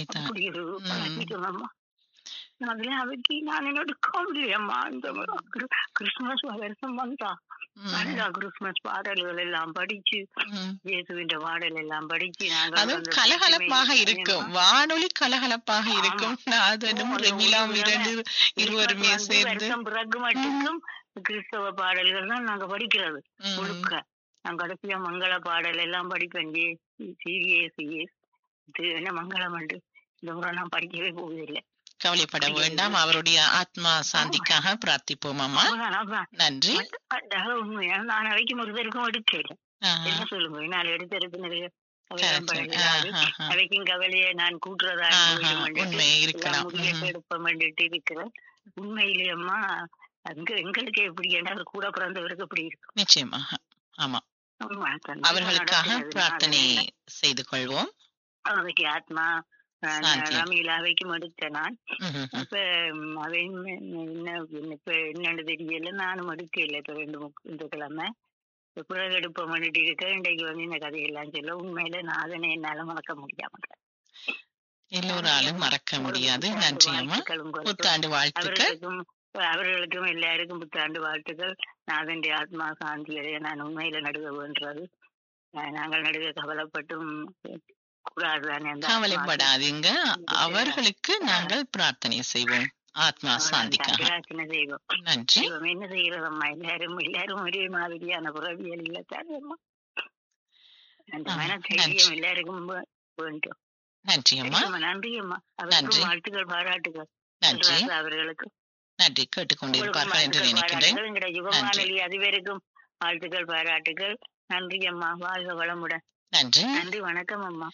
அப்படித்தான் அப்படி ஒரு ம். பழகிட்டோம் அம்மா அதுல அவைக்கு நான் என்னோட அம்மா இந்த கிரு- கிறிஸ்துமஸ் வருஷம் வந்தா ம், நல்லா கிறிஸ்துமஸ் பாடல்கள் எல்லாம் படிச்சு ம். இயேசுவின் பாடல் எல்லாம் படிச்சு நாங்கள் அதுவும் வந்து கலகலப்பாக சீக்கிரமே இருக்கும் வானொலி கலகலப்பாக ஆமா. இருக்கும் நாதனும் ஓ, ரெமிலாம் ஒரு இரண்டு இருவருமே கிறிஸ்துமஸ் வந்து சேர்ந்து வருஷம் பிறகு மட்டுக்கும் கிறிஸ்தவ பாடல்கள் தான் நாங்க படிக்கிறது ம், முழுக்க நான் கடைசியா மங்கள பாடல் எல்லாம் படிப்பேன் சீரியஸ் இது என்ன மங்களம் உண்டு இந்த முறை நான் படிக்கவே போவதில்லை கவலைப்பட வேண்டாம் அவருடைய ஆத்மா சாந்திக்காக பிரார்த்திப்போம் அம்மா அவ்வளவுதான், அவ்வளவுதான். நன்றி மத்த- அதாவது உண்மையா நான் அவைக்கும் ஒரு பேருக்கும் எடுக்கல ஆஹா, என்ன சொல்லுங்க நான் எடுத்து நிறைய correct. ஆஹா, ஆஹா. அவைக்கும் கவலையை நான் கூட்டுறதா ஆஹா, உண்மை இருக்கலாம் ம், எடுப்ப வேண்டிட்டு இருக்கிறேன் உண்மையிலேயம்மா அங்க எங்களுக்கு எப்படி ஏன்னா அவர் கூட பிறந்தவருக்கு எப்படி இருக்கும் நிச்சயமாக ஆமா ஆமா, கண்டிப்பா அவர்களுக்காக நடக்கிறது. பிரார்த்தனை நான் செய்து கொள்வோம் அவைக்கு ஆத்மா நான் சாந்தி. ரமியில அவைக்கும் எடுத்த நான் ம்ஹும். இப்ப ம், அவையும் என்ன இப்ப என்னன்னு தெரியல நானும் எடுக்கல இப்ப ரெண்டு முக்- இந்த கிழமை இப்ப பிறகு எடுப்ப பண்ணிட்டு இருக்க இன்றைக்கு வந்து இந்த கதையெல்லாம் சொல்ல உண்மையில நான் அதனை என்னால மறக்க முடியாம எல்லோராலும் மறக்க முடியாது நன்றி அம்மா புத்தாண்டு வாழ்த்துக்கள் அவர்களுக்கும் அவர்களுக்கும் எல்லாருக்கும் புத்தாண்டு வாழ்த்துக்கள் நாதன் ஆத்மா சாந்தி அடைய நான் உண்மையில நடுக வேண்டது நாங்கள் நடுக கவலைப்பட்டும் கூடாதுதானே அந்த ஆத்மா கவலைப்படாதீங்க அவர்களுக்கு நாங்கள் பிரார்த்தனை செய்வோம் ஆத்மா சாந்திக்காக பிரார்த்தனை செய்வோம் நன்றி தெய்வம் என்ன செய்யறதம்மா எல்லாரும் எல்லாரும் ஒரே மாதிரியான புறவியல் இல்ல தானேம்மா அந்த ஆமா, மன நன்றி. தைரியம் எல்லாருக்கும் வே- வேண்டும் நன்றி அம்மா சரிம்மா, நன்றி அம்மா நன்றி. அவருக்கும் வாழ்த்துக்கள் பாராட்டுகள் நன்றி ராசா அவர்களுக்கு நன்றி கேட்டுக்கொண்டிருப்பார்கள் என்று வாழ்த்துக்கள் நினைக்கின்றேன் பாராட்டுகள் எங்களுடைய யுகவானொலி அதிபருக்கும் வாழ்த்துக்கள் பாராட்டுகள் நன்றி அம்மா வாழ்க வளமுடன் நன்றி நன்றி வணக்கம் அம்மா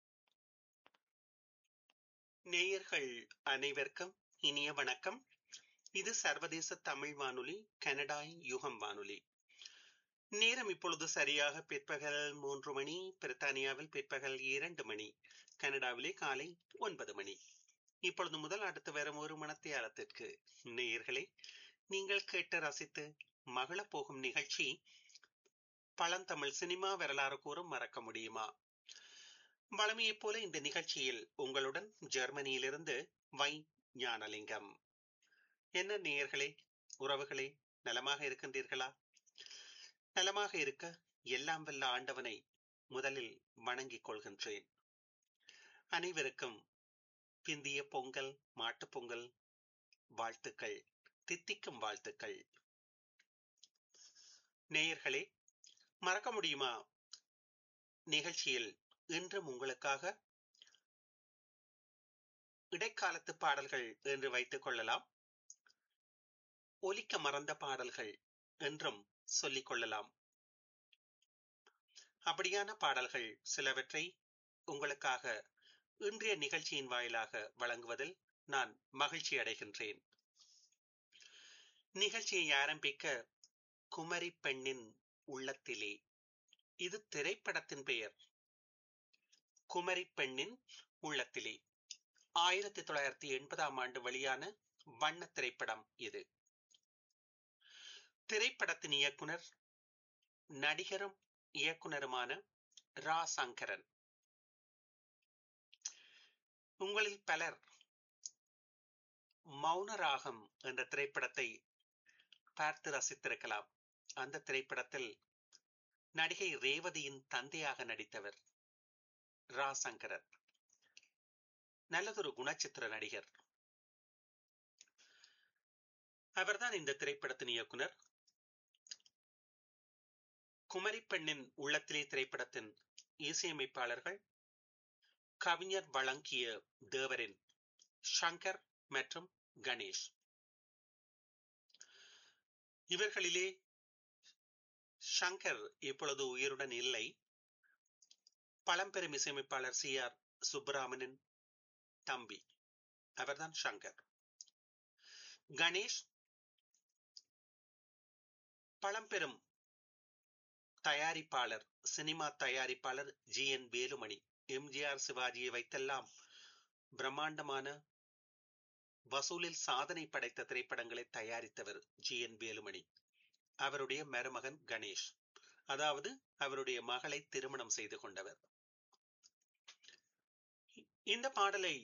நேயர்கள் அனைவருக்கும் இனிய வணக்கம் இது சர்வதேச தமிழ் வானொலி கனடாய் யுகம் வானொலி நேரம் இப்பொழுது சரியாக பிற்பகல் மூன்று மணி பிரித்தானியாவில் பிற்பகல் இரண்டு மணி கனடாவிலே காலை ஒன்பது மணி இப்பொழுது முதல் அடுத்து வரும் ஒரு மணத்தியாலத்திற்கு நேயர்களே நீங்கள் கேட்டு ரசித்து மகள போகும் நிகழ்ச்சி பழந்தமிழ் சினிமா வரலாறு கூறும் மறக்க முடியுமா வளமையைப் போல இந்த நிகழ்ச்சியில் உங்களுடன் ஜெர்மனியிலிருந்து வை ஞானலிங்கம் என்ன நேயர்களே உறவுகளே நலமாக இருக்கின்றீர்களா நலமாக இருக்க எல்லாம் வல்ல ஆண்டவனை முதலில் வணங்கிக் கொள்கின்றேன் அனைவருக்கும் பிந்திய பொங்கல் மாட்டுப் பொங்கல் வாழ்த்துக்கள் தித்திக்கும் வாழ்த்துக்கள் நேயர்களே மறக்க முடியுமா நிகழ்ச்சியில் இன்றும் உங்களுக்காக இடைக்காலத்து பாடல்கள் என்று வைத்துக் கொள்ளலாம் ஒலிக்க மறந்த பாடல்கள் என்றும் சொல்லிக் கொள்ளலாம் அப்படியான பாடல்கள் சிலவற்றை உங்களுக்காக இன்றைய நிகழ்ச்சியின் வாயிலாக வழங்குவதில் நான் மகிழ்ச்சி அடைகின்றேன் நிகழ்ச்சியை ஆரம்பிக்க குமரி பெண்ணின் உள்ளத்திலே இது திரைப்படத்தின் பெயர் குமரி பெண்ணின் உள்ளத்திலே ஆயிரத்தி தொள்ளாயிரத்தி எண்பதாம் ஆண்டு வெளியான வண்ண திரைப்படம் இது திரைப்படத்தின் இயக்குனர் நடிகரும் இயக்குனருமான ரா சங்கரன் உங்களில் பலர் மௌனராகம் என்ற திரைப்படத்தை பார்த்து ரசித்திருக்கலாம் அந்த திரைப்படத்தில் நடிகை ரேவதியின் தந்தையாக நடித்தவர் ரா சங்கரன் நல்லதொரு குணச்சித்திர நடிகர் அவர்தான் இந்த திரைப்படத்தின் இயக்குனர் குமரி பெண்ணின் உள்ளத்திலே திரைப்படத்தின் இசையமைப்பாளர்கள் கவிஞர் வழங்கிய தேவரின் ஷங்கர் மற்றும் கணேஷ் இவர்களிலே ஷங்கர் இப்பொழுது உயிருடன் இல்லை பழம்பெரும் இசையமைப்பாளர் சி ஆர் சுப்பராமனின் தம்பி அவர்தான் ஷங்கர் கணேஷ் பழம்பெரும் தயாரிப்பாளர் சினிமா தயாரிப்பாளர் ஜி என் வேலுமணி எம்ஜிஆர் சிவாஜியை வைத்தெல்லாம் பிரம்மாண்டமான வசூலில் சாதனை படைத்த திரைப்படங்களை தயாரித்தவர் ஜி என் வேலுமணி அவருடைய மருமகன் கணேஷ் அதாவது அவருடைய மகளை திருமணம் செய்து கொண்டவர் இந்த பாடலை